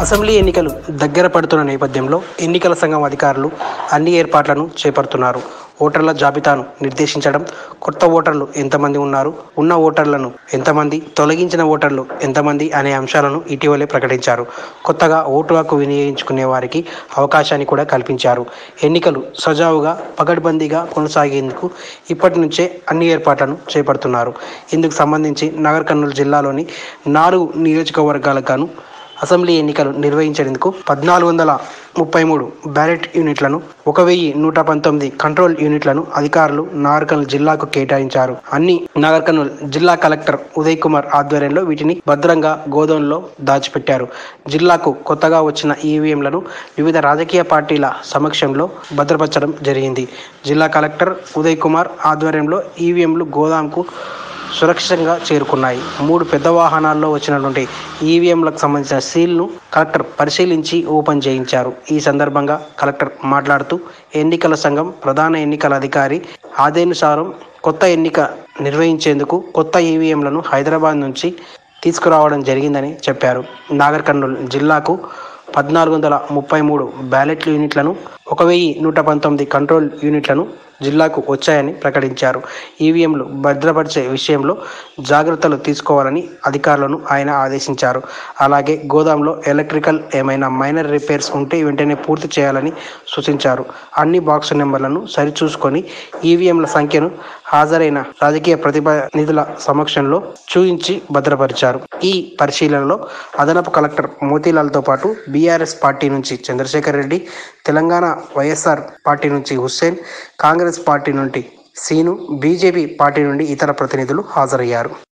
assembly ఎన్నికలు దగ్గర పడుతున్న నేపథ్యంలో ఎన్నికల సంఘం అధికారులు అన్ని ఏర్పాట్లను చేపడుతున్నారు ఓటర్ల జాబితాను నిర్దేశించడం కొత్త ఓటర్లు ఎంతమంది ఉన్నారు ఉన్న ఓటర్లను ఎంతమంది తొలగించిన ఓటర్లు ఎంతమంది అనే అంశాలను ఇటీవలే ప్రకటించారు కొత్తగా ఓటు హక్కు వినియోగించుకునే వారికి అవకాశాన్ని కూడా కల్పించారు ఎన్నికలు సజావుగా పగడ్బందీగా కొనసాగేందుకు ఇప్పటి నుంచే అన్ని ఏర్పాట్లను చేపడుతున్నారు ఇందుకు సంబంధించి నగర్ కర్నూలు జిల్లాలోని నాలుగు నియోజకవర్గాలకు గాను అసెంబ్లీ ఎన్నికలు నిర్వహించేందుకు పద్నాలుగు వందల ముప్పై మూడు బ్యాలెట్ యూనిట్లను ఒక వెయ్యి నూట పంతొమ్మిది కంట్రోల్ యూనిట్లను అధికారులు నాగర్కర్నూలు జిల్లాకు కేటాయించారు అన్ని నాగర్కర్నూలు జిల్లా కలెక్టర్ ఉదయ్ కుమార్ ఆధ్వర్యంలో వీటిని భద్రంగా గోదాంలో దాచిపెట్టారు జిల్లాకు కొత్తగా వచ్చిన ఈవీఎంలను వివిధ రాజకీయ పార్టీల సమక్షంలో భద్రపరచడం జరిగింది జిల్లా కలెక్టర్ ఉదయ్ కుమార్ ఆధ్వర్యంలో ఈవీఎంలు గోదాంకు సురక్షితంగా చేరుకున్నాయి మూడు పెద్ద వాహనాల్లో వచ్చినటువంటి ఈవీఎంలకు సంబంధించిన సీల్ను కలెక్టర్ పరిశీలించి ఓపెన్ చేయించారు ఈ సందర్భంగా కలెక్టర్ మాట్లాడుతూ ఎన్నికల సంఘం ప్రధాన ఎన్నికల అధికారి ఆదేనుసారం కొత్త ఎన్నిక నిర్వహించేందుకు కొత్త ఈవీఎంలను హైదరాబాద్ నుంచి తీసుకురావడం జరిగిందని చెప్పారు నాగర్ కర్నూలు జిల్లాకు పద్నాలుగు వందల ముప్పై మూడు బ్యాలెట్ యూనిట్లను ఒక వెయ్యి నూట పంతొమ్మిది కంట్రోల్ యూనిట్లను జిల్లాకు వచ్చాయని ప్రకటించారు ఈవీఎంలు భద్రపరిచే విషయంలో జాగ్రత్తలు తీసుకోవాలని అధికారులను ఆయన ఆదేశించారు అలాగే గోదాంలో ఎలక్ట్రికల్ ఏమైనా మైనర్ రిపేర్స్ ఉంటే వెంటనే పూర్తి చేయాలని సూచించారు అన్ని బాక్స్ నెంబర్లను సరిచూసుకొని ఈవీఎంల సంఖ్యను హాజరైన రాజకీయ ప్రతినిధుల సమక్షంలో చూయించి భద్రపరిచారు ఈ పరిశీలనలో అదనపు కలెక్టర్ మోతీలాల్తో పాటు బీఆర్ఎస్ పార్టీ నుంచి చంద్రశేఖర్ రెడ్డి తెలంగాణ వైఎస్ఆర్ పార్టీ నుంచి హుస్సేన్ కాంగ్రెస్ పార్టీ నుండి సీను బీజేపీ పార్టీ నుండి ఇతర ప్రతినిధులు హాజరయ్యారు